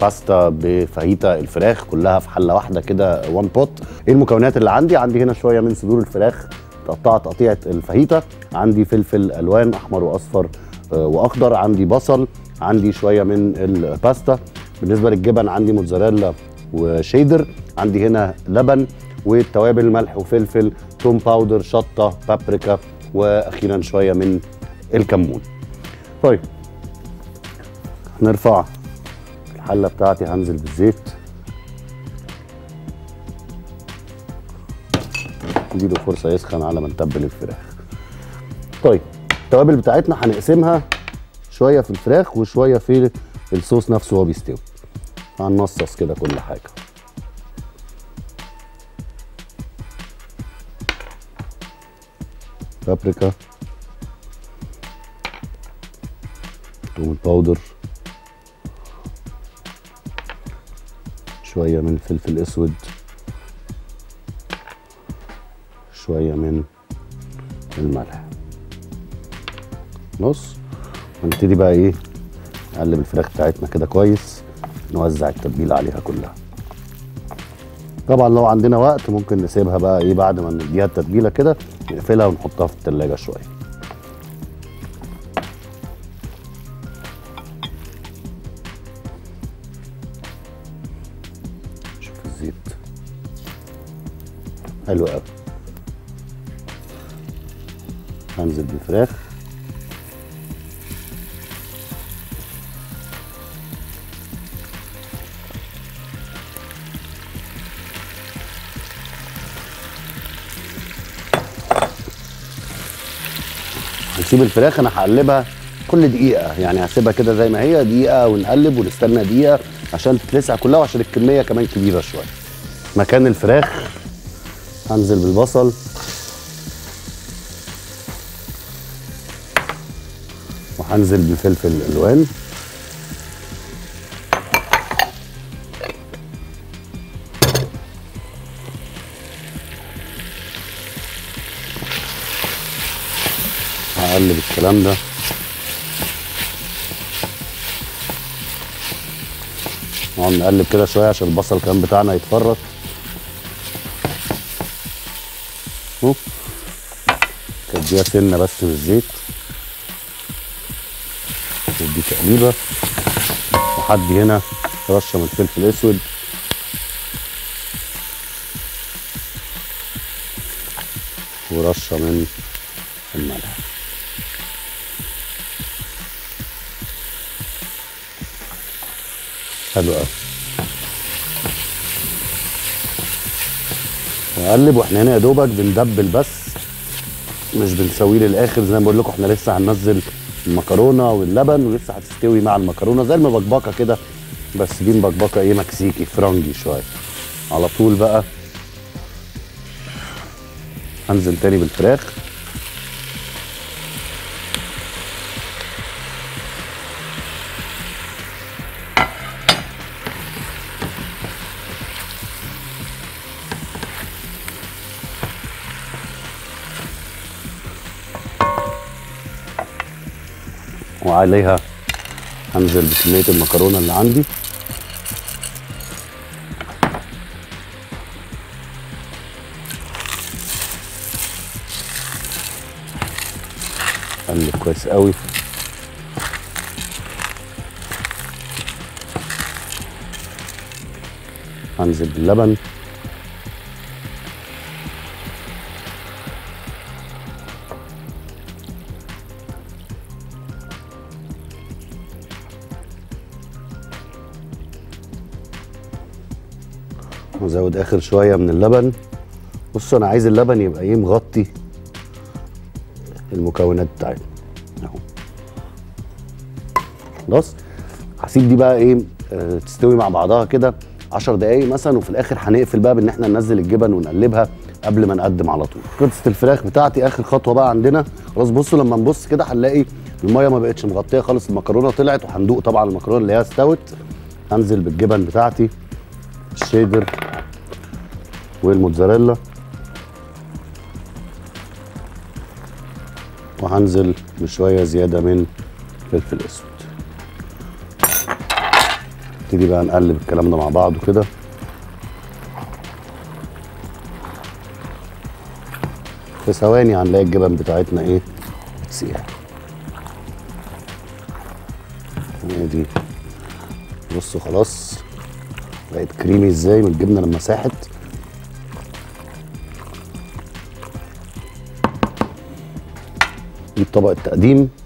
باستا بفاهيتا الفراخ كلها في حله واحده كده وان بوت ايه المكونات اللي عندي عندي هنا شويه من صدور الفراخ تقطعها تقطيعه الفاهيتا عندي فلفل الوان احمر واصفر آه، واخضر عندي بصل عندي شويه من الباستا بالنسبه للجبن عندي موتزاريلا وشيدر عندي هنا لبن والتوابل ملح وفلفل توم باودر شطه بابريكا واخيرا شويه من الكمون طيب نرفع الحله بتاعتي هنزل بالزيت نديله فرصه يسخن على ما نتبل الفراخ طيب التوابل بتاعتنا هنقسمها شويه في الفراخ وشويه في الصوص نفسه وهو بيستوي هنصص كده كل حاجه بابريكا توم الباودر شويه من الفلفل الاسود شويه من الملح نص ونبتدي بقى ايه نقلب الفراخ بتاعتنا كده كويس نوزع التتبيله عليها كلها طبعا لو عندنا وقت ممكن نسيبها بقى ايه بعد ما نديها التتبيله كده نقفلها ونحطها في التلاجة شويه شوف الزيت حلو قوي هنزل بالفراخ هنسيب الفراخ انا هقلبها كل دقيقة يعني هسيبها كده زي ما هي دقيقة ونقلب ونستنى دقيقة عشان تتلسع كلها وعشان الكمية كمان كبيرة شوية مكان الفراخ هنزل بالبصل وهنزل بالفلفل الالوان هقلب الكلام ده نقعد نقلب كده شويه عشان البصل كمان بتاعنا يتفرط اهو تديها سنه بس بالزيت ودي تقليبه وحدي هنا رشه من الفلفل الاسود ورشه من الملح حلو قوي نقلب واحنا هنا يا دوبك بندبل بس مش بنسويه للاخر زي ما بقول لكم احنا لسه هننزل المكرونه واللبن ولسه هتستوي مع المكرونه زي المبكبكه كده بس دي مبكبكه ايه مكسيكي فرنجي شويه على طول بقى هنزل تاني بالفراخ وعليها هنزل بكمية المكرونة اللي عندي قلب كويس قوي هنزل باللبن وازود اخر شويه من اللبن بصوا انا عايز اللبن يبقى ايه مغطي المكونات بتاعتنا اهو خلاص هسيب دي بقى ايه آه، تستوي مع بعضها كده 10 دقايق مثلا وفي الاخر هنقفل بقى بان احنا ننزل الجبن ونقلبها قبل ما نقدم على طول قصه الفراخ بتاعتي اخر خطوه بقى عندنا خلاص بصوا لما نبص كده هنلاقي الميه ما بقتش مغطيه خالص المكرونه طلعت وهندوق طبعا المكرونه اللي هي استوت هنزل بالجبن بتاعتي الشيدر والموتزاريلا وهنزل بشويه زياده من فلفل اسود نبتدي بقى نقلب الكلام ده مع بعض وكده في ثواني هنلاقي الجبن بتاعتنا ايه بتسيح هي دي بصوا خلاص بقت كريمي ازاي من الجبنه لما ساحت دي طبق التقديم